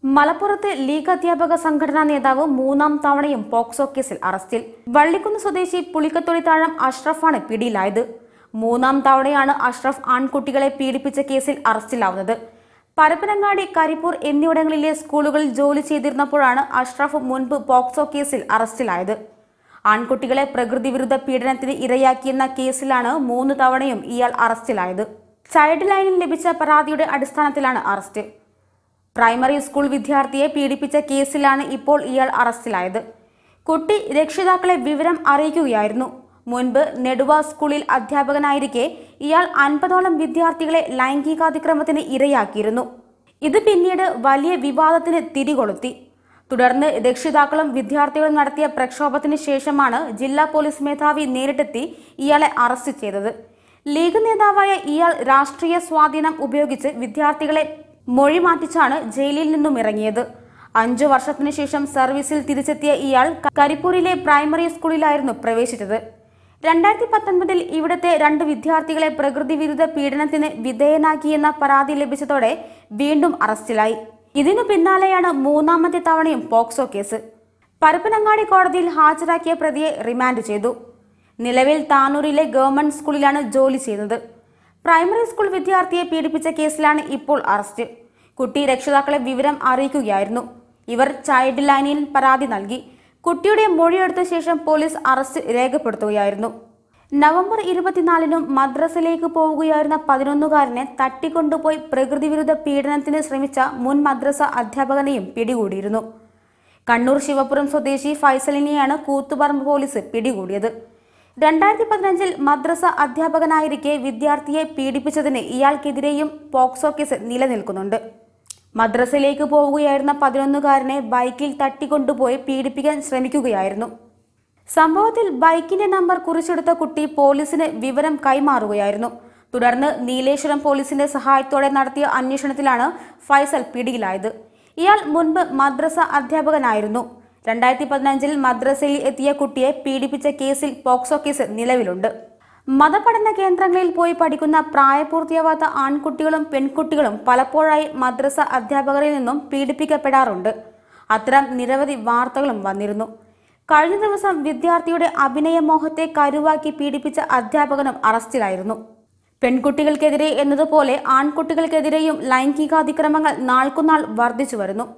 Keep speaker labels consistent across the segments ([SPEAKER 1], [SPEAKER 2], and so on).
[SPEAKER 1] മലപ്പുറത്ത് ലീഗ് അധ്യാപക സംഘടനാ നേതാവ് മൂന്നാം തവണയും പോക്സോ കേസിൽ അറസ്റ്റിൽ വള്ളിക്കുന്ന് സ്വദേശി പുളിക്കത്തൊടി താഴം അഷ്റഫാണ് പിടിയിലായത് മൂന്നാം തവണയാണ് അഷ്റഫ് ആൺകുട്ടികളെ പീഡിപ്പിച്ച കേസിൽ അറസ്റ്റിലാവുന്നത് പരപ്പനങ്ങാടി കരിപ്പൂർ എന്നിവിടങ്ങളിലെ സ്കൂളുകളിൽ ജോലി ചെയ്തിരുന്നപ്പോഴാണ് അഷ്റഫ് മുൻപ് പോക്സോ കേസിൽ അറസ്റ്റിലായത് ആൺകുട്ടികളെ പ്രകൃതി വിരുദ്ധ പീഡനത്തിന് ഇരയാക്കിയെന്ന കേസിലാണ് മൂന്ന് തവണയും ഇയാൾ അറസ്റ്റിലായത് ചൈൽഡ് ലൈനിൽ ലഭിച്ച പരാതിയുടെ അടിസ്ഥാനത്തിലാണ് അറസ്റ്റ് പ്രൈമറി സ്കൂൾ വിദ്യാർത്ഥിയെ പീഡിപ്പിച്ച കേസിലാണ് ഇപ്പോൾ ഇയാൾ അറസ്റ്റിലായത് കുട്ടി രക്ഷിതാക്കളെ വിവരം അറിയിക്കുകയായിരുന്നു മുൻപ് നെടുവ സ്കൂളിൽ അധ്യാപകനായിരിക്കെ ഇയാൾ അൻപതോളം വിദ്യാർത്ഥികളെ ലൈംഗികാതിക്രമത്തിന് ഇരയാക്കിയിരുന്നു ഇത് പിന്നീട് വലിയ വിവാദത്തിന് തിരികൊളുത്തി തുടർന്ന് രക്ഷിതാക്കളും വിദ്യാർത്ഥികളും നടത്തിയ പ്രക്ഷോഭത്തിന് ശേഷമാണ് ജില്ലാ പോലീസ് മേധാവി നേരിട്ടെത്തി ഇയാളെ അറസ്റ്റ് ചെയ്തത് ലീഗ് നേതാവായ ഇയാൾ രാഷ്ട്രീയ സ്വാധീനം ഉപയോഗിച്ച് വിദ്യാർത്ഥികളെ മൊഴി മാറ്റിച്ചാണ് ജയിലിൽ നിന്നും ഇറങ്ങിയത് അഞ്ചു വർഷത്തിനു ശേഷം സർവീസിൽ തിരിച്ചെത്തിയ ഇയാൾ കരിപ്പൂരിലെ പ്രൈമറി സ്കൂളിലായിരുന്നു പ്രവേശിച്ചത് രണ്ടായിരത്തി പത്തൊൻപതിൽ ഇവിടുത്തെ രണ്ട് വിദ്യാർത്ഥികളെ പ്രകൃതി വിരുദ്ധ പീഡനത്തിന് വിധേയനാക്കിയെന്ന പരാതി ലഭിച്ചതോടെ വീണ്ടും അറസ്റ്റിലായി ഇതിനു പിന്നാലെയാണ് മൂന്നാമത്തെ തവണയും പോക്സോ കേസ് പരപ്പനങ്ങാടി കോടതിയിൽ ഹാജരാക്കിയ പ്രതിയെ റിമാൻഡ് ചെയ്തു നിലവിൽ താനൂരിലെ ഗവൺമെന്റ് സ്കൂളിലാണ് ജോലി ചെയ്യുന്നത് പ്രൈമറി സ്കൂൾ വിദ്യാർത്ഥിയെ പീഡിപ്പിച്ച കേസിലാണ് ഇപ്പോൾ അറസ്റ്റ് കുട്ടി രക്ഷിതാക്കളെ വിവരം അറിയിക്കുകയായിരുന്നു ഇവർ ചൈൽഡ് ലൈനിൽ പരാതി നൽകി കുട്ടിയുടെ മൊഴിയെടുത്ത ശേഷം പോലീസ് അറസ്റ്റ് രേഖപ്പെടുത്തുകയായിരുന്നു നവംബർ ഇരുപത്തിനാലിനും മദ്രസയിലേക്ക് പോവുകയായിരുന്ന പതിനൊന്നുകാരനെ തട്ടിക്കൊണ്ടുപോയി പ്രകൃതി വിരുദ്ധ പീഡനത്തിന് ശ്രമിച്ച മുൻ മദ്രസ അധ്യാപകനെയും പിടികൂടിയിരുന്നു കണ്ണൂർ ശിവപുരം സ്വദേശി ഫൈസലിനെയാണ് കൂത്തുപറമ്പ് പോലീസ് പിടികൂടിയത് രണ്ടായിരത്തി പതിനഞ്ചിൽ മദ്രസ അധ്യാപകനായിരിക്കെ വിദ്യാർത്ഥിയെ പീഡിപ്പിച്ചതിന് ഇയാൾക്കെതിരെയും പോക്സോ കേസ് നിലനിൽക്കുന്നുണ്ട് മദ്രസയിലേക്ക് പോവുകയായിരുന്ന പതിനൊന്നുകാരനെ ബൈക്കിൽ തട്ടിക്കൊണ്ടുപോയി പീഡിപ്പിക്കാൻ ശ്രമിക്കുകയായിരുന്നു സംഭവത്തിൽ ബൈക്കിന്റെ നമ്പർ കുറിച്ചെടുത്ത കുട്ടി പോലീസിന് വിവരം കൈമാറുകയായിരുന്നു തുടർന്ന് നീലേശ്വരം പോലീസിന്റെ സഹായത്തോടെ നടത്തിയ അന്വേഷണത്തിലാണ് ഫൈസൽ പിടിയിലായത് ഇയാൾ മുൻപ് മദ്രസ അധ്യാപകനായിരുന്നു രണ്ടായിരത്തി പതിനഞ്ചിൽ മദ്രസയിൽ എത്തിയ കുട്ടിയെ പീഡിപ്പിച്ച കേസിൽ പോക്സോ കേസ് നിലവിലുണ്ട് മതപഠന കേന്ദ്രങ്ങളിൽ പോയി പഠിക്കുന്ന പ്രായപൂർത്തിയാവാത്ത ആൺകുട്ടികളും പെൺകുട്ടികളും പലപ്പോഴായി മദ്രസ അധ്യാപകരിൽ നിന്നും പീഡിപ്പിക്കപ്പെടാറുണ്ട് അത്തരം നിരവധി വാർത്തകളും വന്നിരുന്നു കഴിഞ്ഞ ദിവസം വിദ്യാർത്ഥിയുടെ അഭിനയമോഹത്തെ കരുവാക്കി പീഡിപ്പിച്ച അധ്യാപകനും അറസ്റ്റിലായിരുന്നു പെൺകുട്ടികൾക്കെതിരെ എന്നതുപോലെ ആൺകുട്ടികൾക്കെതിരെയും ലൈംഗികാതിക്രമങ്ങൾ നാൾക്കുനാൾ വർദ്ധിച്ചു വരുന്നു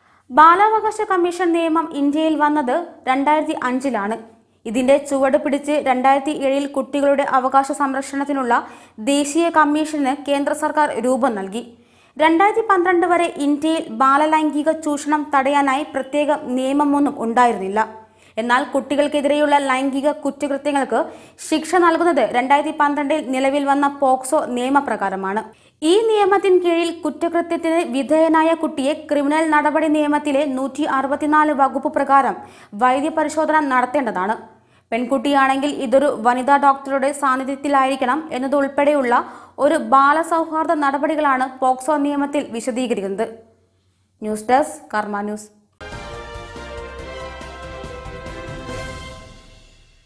[SPEAKER 1] ബാലാവകാശ കമ്മീഷൻ നിയമം ഇന്ത്യയിൽ വന്നത് രണ്ടായിരത്തി അഞ്ചിലാണ് ഇതിന്റെ ചുവട് പിടിച്ച് രണ്ടായിരത്തി ഏഴിൽ കുട്ടികളുടെ അവകാശ സംരക്ഷണത്തിനുള്ള ദേശീയ കമ്മീഷന് കേന്ദ്ര സർക്കാർ രൂപം നൽകി രണ്ടായിരത്തി പന്ത്രണ്ട് വരെ ഇന്ത്യയിൽ ബാലലൈംഗിക ചൂഷണം തടയാനായി പ്രത്യേക നിയമമൊന്നും ഉണ്ടായിരുന്നില്ല എന്നാൽ കുട്ടികൾക്കെതിരെയുള്ള ലൈംഗിക കുറ്റകൃത്യങ്ങൾക്ക് ശിക്ഷ നൽകുന്നത് രണ്ടായിരത്തി പന്ത്രണ്ടിൽ നിലവിൽ വന്ന പോക്സോ നിയമപ്രകാരമാണ് ഈ നിയമത്തിൻ കീഴിൽ കുറ്റകൃത്യത്തിന് വിധേയനായ കുട്ടിയെ ക്രിമിനൽ നടപടി നിയമത്തിലെ നൂറ്റി അറുപത്തിനാല് വകുപ്പ് പ്രകാരം വൈദ്യപരിശോധന നടത്തേണ്ടതാണ് പെൺകുട്ടിയാണെങ്കിൽ ഇതൊരു വനിതാ ഡോക്ടറുടെ സാന്നിധ്യത്തിലായിരിക്കണം എന്നതുൾപ്പെടെയുള്ള ഒരു ബാലസൗഹാർദ്ദ നടപടികളാണ് പോക്സോ നിയമത്തിൽ വിശദീകരിക്കുന്നത് ന്യൂസ് ഡെസ്ക് കർമ്മ ന്യൂസ്